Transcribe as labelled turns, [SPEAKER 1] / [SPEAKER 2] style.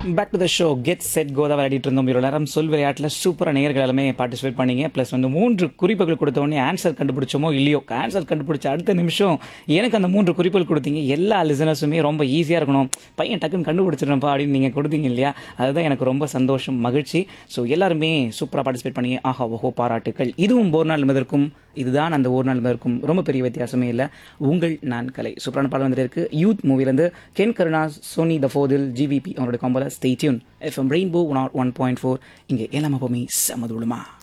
[SPEAKER 1] back to the show get set கோதா விளையாடிட்டு இருந்தோம் இவ்வளோ நேரம் சொல் விளையாட்டில் சூப்பராக நேயர்கள் எல்லாமே பார்ட்டிசிபேட் பண்ணீங்க ப்ளஸ் வந்து மூன்று குறிப்புகள் கொடுத்த உடனே ஆன்சர் கண்டுபிடிச்சோமோ இல்லையோ ஆன்சர் கண்டுபிடிச்ச அடுத்த நிமிஷம் எனக்கு அந்த மூன்று குறிப்புகள் கொடுத்தீங்க எல்லா லிசனர்ஸுமே ரொம்ப ஈஸியாக இருக்கணும் பையன் டக்குன்னு கண்டுபிடிச்சிடணும்ப்பா அப்படின்னு நீங்கள் கொடுத்தீங்க இல்லையா அதுதான் எனக்கு ரொம்ப சந்தோஷம் மகிழ்ச்சி ஸோ எல்லாருமே சூப்பராக பார்ட்டிசிபேட் பண்ணீங்க ஆஹா ஓஹோ பாராட்டுக்கள் இதுவும் ஒரு நாள் என்பதற்கும் இதுதான் அந்த ஒரு நாள் என்பதற்கும் ரொம்ப பெரிய வித்தியாசமே இல்லை உங்கள் நான் கலை சூப்பரான பாடம் வந்துட்டு இருக்கு யூத் மூவிலேருந்து கென் கருணா சோனி த ஃபோதில் ஜிவிபி அவங்களோட காம்போல stay tune F M Rainbow one one point four இங்கே எல்லாமே எப்பவுமே சமதுளுமா